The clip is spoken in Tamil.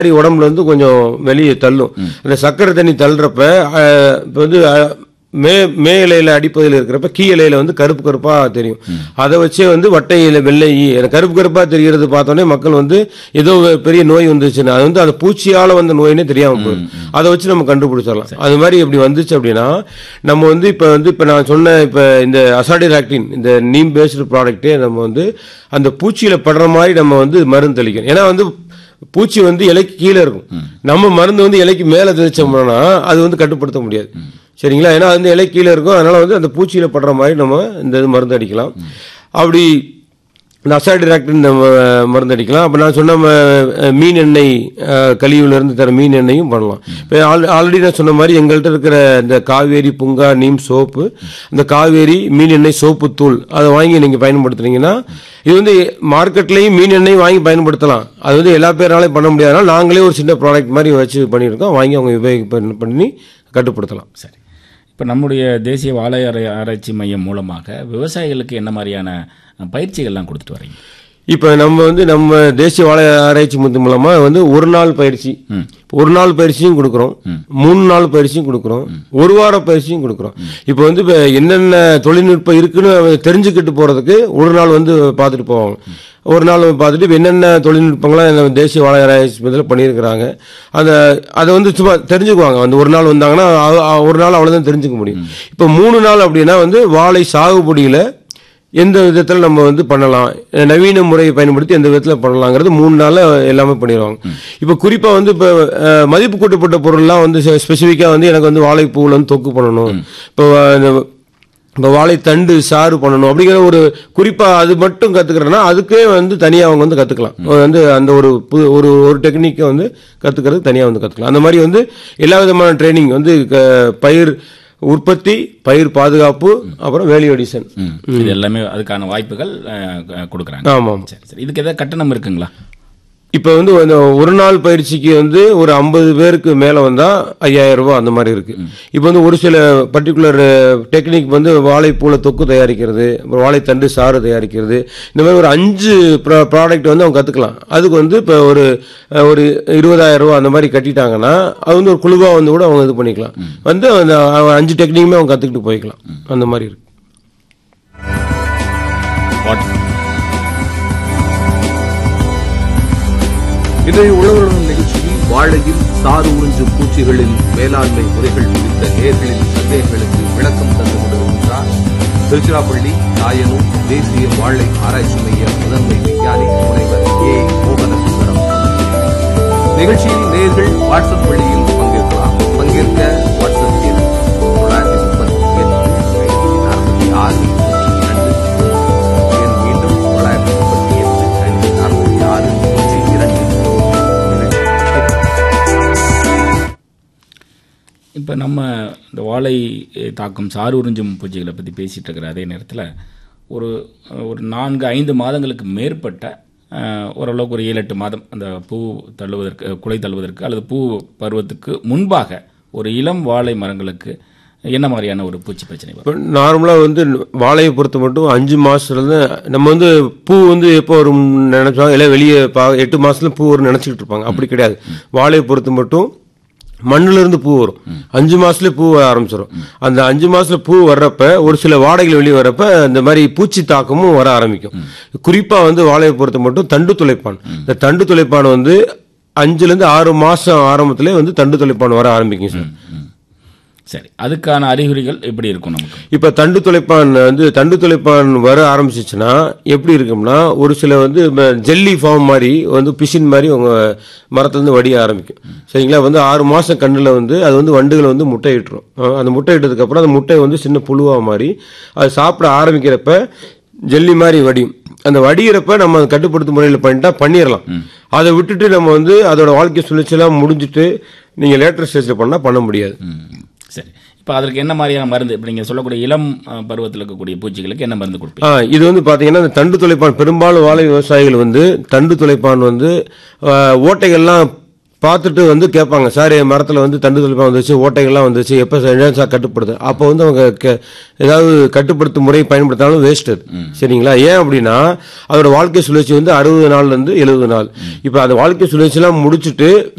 சரி, உடம்புல இருந்து கொஞ்சம் வெளியே தள்ளும் அந்த சக்கரை தண்ணி தள்ளுறப்ப அஹ், இப்ப வந்து அஹ், மே மே இலையில அடிப்பகுதியில் இருக்கிறப்ப கீ இலையில வந்து கருப்பு கருப்பா தெரியும் அதை வச்சே வந்து வட்டை இலை வெள்ளை ஈ எனக்கு கருப்பு கருப்பா தெரியறது பார்த்தோன்னே மக்கள் வந்து ஏதோ ஒரு பெரிய நோய் வந்துச்சுன்னா அது வந்து அந்த பூச்சியால வந்த நோயினே தெரியாம போயிடும் அதை வச்சு நம்ம கண்டுபிடிச்சிடலாம் அது மாதிரி இப்படி வந்துச்சு அப்படின்னா நம்ம வந்து இப்ப வந்து இப்ப நான் சொன்ன இப்ப இந்த அசாடிராக்டின் இந்த நீம் பேஸ்டு ப்ராடக்ட்டே நம்ம வந்து அந்த பூச்சியில படுற மாதிரி நம்ம வந்து மருந்து தெளிக்கணும் ஏன்னா வந்து பூச்சி வந்து இலைக்கு கீழே இருக்கும் நம்ம மருந்து வந்து இலைக்கு மேலே தெளிச்சோம்னா அது வந்து கட்டுப்படுத்த முடியாது சரிங்களா ஏன்னா அது வந்து இலை கீழே இருக்கும் அதனால வந்து அந்த பூச்சியில படுற மாதிரி நம்ம இந்த இது மருந்து அடிக்கலாம் அப்படி இந்த அசாடிராக்டின் இந்த ம- மருந்து அடிக்கலாம் அப்போ நான் சொன்ன ம- மீன் எண்ணெய் அஹ், கழிவுல இருந்து தர மீன் எண்ணெயும் பண்ணலாம் இப்போ ஆல்ரெடி நான் சொன்ன மாதிரி எங்கள்கிட்ட இருக்கிற இந்த காவேரி புங்கா நீம் சோப்பு இந்த காவேரி மீன் எண்ணெய் சோப்பு தூள் அதை வாங்கி நீங்கள் பயன்படுத்துனீங்கன்னா இது வந்து மார்க்கெட்லேயும் மீன் எண்ணெய் வாங்கி பயன்படுத்தலாம் அது வந்து எல்லா பேராலையும் பண்ண முடியாதனால நாங்களே ஒரு சின்ன ப்ராடக்ட் மாதிரி வச்சு பண்ணியிருக்கோம் வாங்கி அவங்க உபயோக பண்ணி- பண்ணி கட்டுப்படுத்தலாம் சரி இப்போ நம்முடைய தேசிய வாழை ஆரா- ஆராய்ச்சி மையம் மூலமாக விவசாயிகளுக்கு என்ன மாதிரியான அஹ், பயிற்சிகள்லாம் கொடுத்துட்டு வரீங்க இப்போ நம்ம வந்து நம்ம தேசிய வாழை ஆராய்ச்சி மையத்தின் மூலமா வந்து ஒரு நாள் பயிற்சி ஒரு நாள் பயிற்சியும் கொடுக்குறோம் மூணு நாள் பயிற்சியும் கொடுக்குறோம் ஒரு வார பயிற்சியும் கொடுக்குறோம் இப்போ வந்து இப்போ என்னென்ன தொழில்நுட்பம் இருக்குன்னு அவங்க தெரிஞ்சுக்கிட்டு போறதுக்கு ஒரு நாள் வந்து பார்த்துட்டு போவாங்க ஒரு நாள் பார்த்துட்டு இப்ப என்னென்ன தொழில்நுட்பங்களாம் நம்ம தேசிய வாழை ஆராய்ச்சி மையத்தில் பண்ணியிருக்கிறாங்க அந்த அதை வந்து சும்மா தெரிஞ்சுக்குவாங்க வந்து ஒரு நாள் வந்தாங்கன்னா அ- அ- ஒரு நாள் அவ்வளோதான் தெரிஞ்சுக்க முடியும் இப்போ மூணு நாள் அப்படின்னா வந்து வாழை சாகுபடியில் எந்த விதத்தில் நம்ம வந்து பண்ணலாம் நவீன முறையை பயன்படுத்தி எந்த விதத்தில் பண்ணலாங்கிறது மூணு நாளில் எல்லாமே பண்ணிடுவாங்க இப்போ குறிப்பாக வந்து இப்போ அஹ், மதிப்பு கூட்டப்பட்ட பொருள்லாம் வந்து ஸ்பெசிஃபிக்காக வந்து எனக்கு வந்து வாழைப்பூவில் வந்து தொக்கு பண்ணணும் இப்போ அஹ், இப்போ வாழைத்தண்டு சாறு பண்ணணும் அப்படிங்கிற ஒரு குறிப்பாக அது மட்டும் கற்றுக்கிறேன்னா அதுக்கே வந்து தனியாக அவங்க வந்து கற்றுக்கலாம் வந்து அந்த ஒரு புது ஒரு ஒரு டெக்னிக்கை வந்து கற்றுக்கிறது தனியாக வந்து கற்றுக்கலாம் அந்த மாதிரி வந்து எல்லா விதமான ட்ரைனிங் வந்து க- பயிர் உற்பத்தி பயிர் பாதுகாப்பு அப்புறம் வேல்யூ அடிஷன் ம். இது எல்லாமே அதுக்கான வாய்ப்புகள் அஹ், க- கொடுக்குறாங்க ஆமாம் சரி சரி இதுக்கு ஏதாவது கட்டணம் இருக்குங்களா இப்போ வந்து அந்த ஒரு நாள் பயிற்சிக்கு வந்து ஒரு ஐம்பது பேருக்கு மேலே வந்தால் ஐயாயிரம் ரூபாய் அந்த மாதிரி இருக்கு இப்போ வந்து ஒரு சில பர்டிகுலர் டெக்னிக் வந்து வாழைப்பூல தொக்கு தயாரிக்கிறது அப்புறம் வாழைத்தண்டு சாறு தயாரிக்கிறது இந்த மாதிரி ஒரு அஞ்சு ப்ராடக்ட் வந்து அவங்க கற்றுக்கலாம் அதுக்கு வந்து இப்போ ஒரு அஹ், ஒரு இருபதாயிரம் ரூபாய் அந்த மாதிரி கட்டிட்டாங்கன்னா அது வந்து ஒரு குழுவாக வந்து கூட அவங்க இது பண்ணிக்கலாம் வந்து அந்த அஹ், அஞ்சு டெக்னிக்குமே அவங்க கற்றுக்கிட்டு போய்க்கலாம் அந்த மாதிரி இருக்கு வாட் இன்றைய உழவர்களும் நிகழ்ச்சியில் வாழையில் சாறு உறிஞ்சும் பூச்சிகளின் மேலாண்மை முறைகள் குறித்த நேர்களின் சந்தேகங்களுக்கு விளக்கம் தந்து கொண்டிருக்கின்றார் திருச்சிராப்பள்ளி தாயனூர் தேசிய வாழை ஆராய்ச்சி மைய முதன்மை விஞ்ஞானி முனைவர் ஏ மோகனசுந்தரம் அவர்கள். நிகழ்ச்சியில் நேர்கள் வாட்ஸ்அப் வழியில் பங்கேற்கலாம் பங்கேற்க வாட்ஸ்அப் எண் தொள்ளாயிரத்தி முப்பத்தி எட்டு நாற்பத்தி ஆறு நூற்றி இரண்டு எண் மீண்டும் தொள்ளாயிரத்தி முப்பத்தி எட்டு ஐநூற்றி நாற்பத்தி ஆறு நூற்றி இரண்டு இப்போ நம்ம இந்த வாழை அஹ், தாக்கும் சாறு உறிஞ்சும் பூச்சிகளை பற்றி பேசிகிட்டு இருக்கிற அதே நேரத்தில் ஒரு அஹ், ஒரு நான்கு ஐந்து மாதங்களுக்கு மேற்பட்ட அஹ், ஓரளவுக்கு ஒரு ஏழு எட்டு மாதம் அந்த பூ தள்ளுவதற்கு அஹ், குலை தள்ளுவதற்கு அல்லது பூ பருவத்துக்கு முன்பாக ஒரு இளம் வாழை மரங்களுக்கு என்ன மாதிரியான ஒரு பூச்சி பிரச்சனை வரும் இப்போ நார்மலாக வந்து வாழையை பொறுத்த மட்டும் அஞ்சு மாசத்துல நம்ம வந்து பூ வந்து எப்போ வரும் நினைச்சாங்க இல்லை வெளியே பா எட்டு மாசத்துல பூ வரும் நினைச்சிட்டு இருப்பாங்க அப்படி கிடையாது வாழையை பொறுத்த மட்டும் மண்ணுல இருந்து பூ வரும் அஞ்சு மாசத்துல பூ வர ஆரம்பிச்சிடும் அந்த அஞ்சு மாசத்துல பூ வர்றப்ப ஒரு சில வாடைகள் வெளியே வர்றப்ப இந்த மாதிரி பூச்சி தாக்கமும் வர ஆரம்பிக்கும் குறிப்பா வந்து வாழையை பொறுத்த மட்டும் தண்டு துளைப்பான் இந்த தண்டு துளைப்பான் வந்து அஞ்சுல இருந்து ஆறு மாசம் ஆரம்பத்திலே வந்து தண்டு துளைப்பான் வர ஆரம்பிக்கும் சார் சரி அதுக்கான அறிகுறிகள் எப்படி இருக்கும் நமக்கு இப்ப தண்டு துளைப்பான் வந்து தண்டு துளைப்பான் வர ஆரம்பிச்சிச்சுன்னா எப்படி இருக்கும்னா ஒரு சில வந்து ஜெல்லி ஃபார்ம் மாதிரி வந்து பிசின் மாதிரி உங்க மரத்துல இருந்து வடிய ஆரம்பிக்கும் சரிங்களா வந்து ஆறு மாசம் கண்ணுல வந்து அது வந்து வண்டுகளை வந்து முட்டை இட்டுரும் அஹ் அந்த முட்டை இட்டதுக்கு அப்புறம் அந்த முட்டை வந்து சின்ன புழுவா மாதிரி அது சாப்பிட ஆரம்பிக்கிறப்ப ஜெல்லி மாதிரி வடியும் அந்த வடிகிறப்ப நம்ம அதை கட்டுப்படுத்தும் முறையில் பண்ணிட்டா பண்ணிடலாம் அதை விட்டுட்டு நம்ம வந்து அதோட வாழ்க்கை சுழற்சியெல்லாம் முடிஞ்சிட்டு நீங்க லேட்டர் ஸ்டேஜில் பண்ணா பண்ண முடியாது ம், சரி இப்போ அதற்கு என்ன மாதிரியான மருந்து இப்போ நீங்கள் சொல்லக்கூடிய இளம் அஹ், பருவத்தில் இருக்கக்கூடிய பூச்சிகளுக்கு என்ன மருந்து கொடுப்பீங்க ஆ இது வந்து பாத்தீங்கன்னா இந்த தண்டு துளைப்பான் பெரும்பாலும் வாழை விவசாயிகள் வந்து தண்டு துளைப்பான் வந்து ஆ, ஓட்டைகள்லாம் பார்த்துட்டு வந்து கேட்பாங்க சார் என் மரத்தில் வந்து தண்டு தொழில்பா வந்துச்சு ஓட்டைகள்லாம் வந்துச்சு எப்போ சார் கட்டுப்படுது அப்போ வந்து அவங்க கே- ஏதாவது கட்டுப்படுத்தும் முறை பயன்படுத்தினாலும் வேஸ்ட் அது சரிங்களா ஏன் அப்படின்னா அதோட வாழ்க்கை சுழற்சி வந்து அறுபது நாள்லேருந்து எழுபது நாள் இப்போ அந்த வாழ்க்கை சுழற்சிலாம் முடிச்சுட்டு